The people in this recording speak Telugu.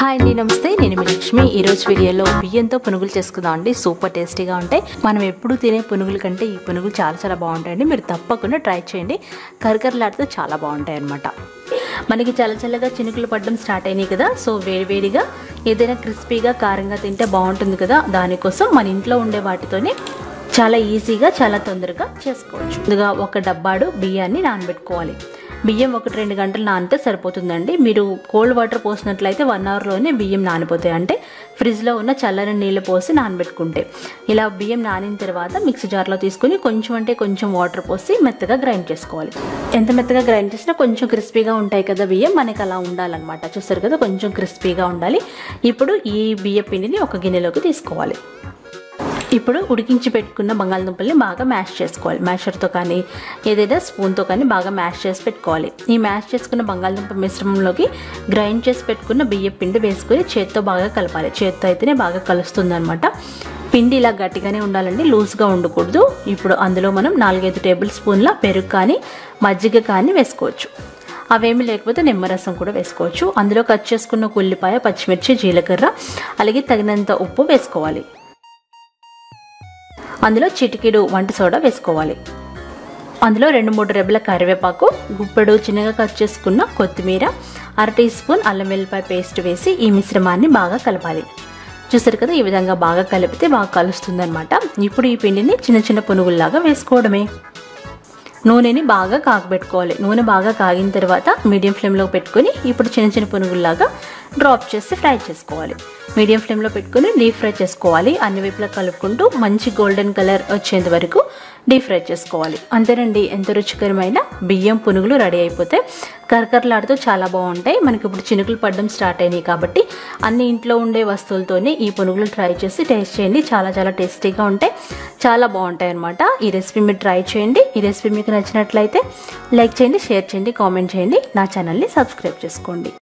హాయ్ అండి నమస్తే నేను మీ లక్ష్మి ఈరోజు వీడియోలో బియ్యంతో పునుగులు చేసుకుందాం అండి సూపర్ టేస్టీగా ఉంటాయి మనం ఎప్పుడు తినే పునుగుల కంటే ఈ పునుగులు చాలా చాలా బాగుంటాయండి మీరు తప్పకుండా ట్రై చేయండి కరకరలాడితే చాలా బాగుంటాయి అనమాట మనకి చల్ల చల్లగా చినుకులు పడడం స్టార్ట్ అయినాయి కదా సో వేడివేడిగా ఏదైనా క్రిస్పీగా కారంగా తింటే బాగుంటుంది కదా దానికోసం మన ఇంట్లో ఉండే వాటితోనే చాలా ఈజీగా చాలా తొందరగా చేసుకోవచ్చు ముందుగా ఒక డబ్బాడు బియ్యాన్ని నానబెట్టుకోవాలి బియ్యం ఒకటి రెండు గంటలు నానితే సరిపోతుందండి మీరు కోల్డ్ వాటర్ పోసినట్లయితే వన్ అవర్లోనే బియ్యం నానిపోతాయి అంటే ఫ్రిడ్జ్లో ఉన్న చల్లని నీళ్ళు పోసి నానబెట్టుకుంటే ఇలా బియ్యం నానిన తర్వాత మిక్సీ జార్లో తీసుకుని కొంచెం అంటే కొంచెం వాటర్ పోసి మెత్తగా గ్రైండ్ చేసుకోవాలి ఎంత మెత్తగా గ్రైండ్ చేసినా కొంచెం క్రిస్పీగా ఉంటాయి కదా బియ్యం మనకి అలా ఉండాలన్నమాట చూస్తారు కదా కొంచెం క్రిస్పీగా ఉండాలి ఇప్పుడు ఈ బియ్య పిండిని ఒక గిన్నెలోకి తీసుకోవాలి ఇప్పుడు ఉడికించి పెట్టుకున్న బంగాళదుంపల్ని బాగా మ్యాష్ చేసుకోవాలి మ్యాషర్తో కానీ ఏదైనా స్పూన్తో కానీ బాగా మ్యాష్ చేసి పెట్టుకోవాలి ఈ మ్యాష్ చేసుకున్న బంగాళదుంప మిశ్రమంలోకి గ్రైండ్ చేసి పెట్టుకున్న బియ్య పిండి వేసుకొని చేత్తో బాగా కలపాలి చేత్తో అయితేనే బాగా కలుస్తుంది అనమాట పిండి ఇలా గట్టిగానే ఉండాలండి లూజ్గా ఉండకూడదు ఇప్పుడు అందులో మనం నాలుగైదు టేబుల్ స్పూన్ల పెరుగు కానీ మజ్జిగ కానీ వేసుకోవచ్చు అవేమి లేకపోతే నిమ్మరసం కూడా వేసుకోవచ్చు అందులో కట్ చేసుకున్న ఉల్లిపాయ పచ్చిమిర్చి జీలకర్ర అలాగే తగినంత ఉప్పు వేసుకోవాలి అందులో చిటికెడు వంట సోడా వేసుకోవాలి అందులో రెండు మూడు రెబ్బల కరివేపాకు గుప్పెడు చిన్నగా కట్ చేసుకున్న కొత్తిమీర అర టీ స్పూన్ అల్లం వెల్లిపాయ పేస్ట్ వేసి ఈ మిశ్రమాన్ని బాగా కలపాలి చూసారు కదా ఈ విధంగా బాగా కలిపితే బాగా కలుస్తుందన్నమాట ఇప్పుడు ఈ పిండిని చిన్న చిన్న పునుగుల్లాగా వేసుకోవడమే నూనెని బాగా కాగబెట్టుకోవాలి నూనె బాగా కాగిన తర్వాత మీడియం ఫ్లేమ్లో పెట్టుకొని ఇప్పుడు చిన్న చిన్న పునుగుల్లాగా డ్రాప్ చేసి ఫ్రై చేసుకోవాలి మీడియం ఫ్లేమ్లో పెట్టుకొని డీప్ ఫ్రై చేసుకోవాలి అన్ని వైపులా కలుపుకుంటూ మంచి గోల్డెన్ కలర్ వచ్చేంత వరకు డీప్ ఫ్రై చేసుకోవాలి అంతేనండి ఎంత రుచికరమైన బియ్యం పునుగులు రెడీ అయిపోతాయి కరకరలాడుతూ చాలా బాగుంటాయి మనకి ఇప్పుడు చినుకులు పడడం స్టార్ట్ అయినాయి కాబట్టి అన్ని ఇంట్లో ఉండే వస్తువులతోనే ఈ పునుగులు ట్రై చేసి టేస్ట్ చేయండి చాలా చాలా టేస్టీగా ఉంటాయి చాలా బాగుంటాయి అనమాట ఈ రెసిపీ మీరు ట్రై చేయండి ఈ రెసిపీ మీకు నచ్చినట్లయితే లైక్ చేయండి షేర్ చేయండి కామెంట్ చేయండి నా ఛానల్ని సబ్స్క్రైబ్ చేసుకోండి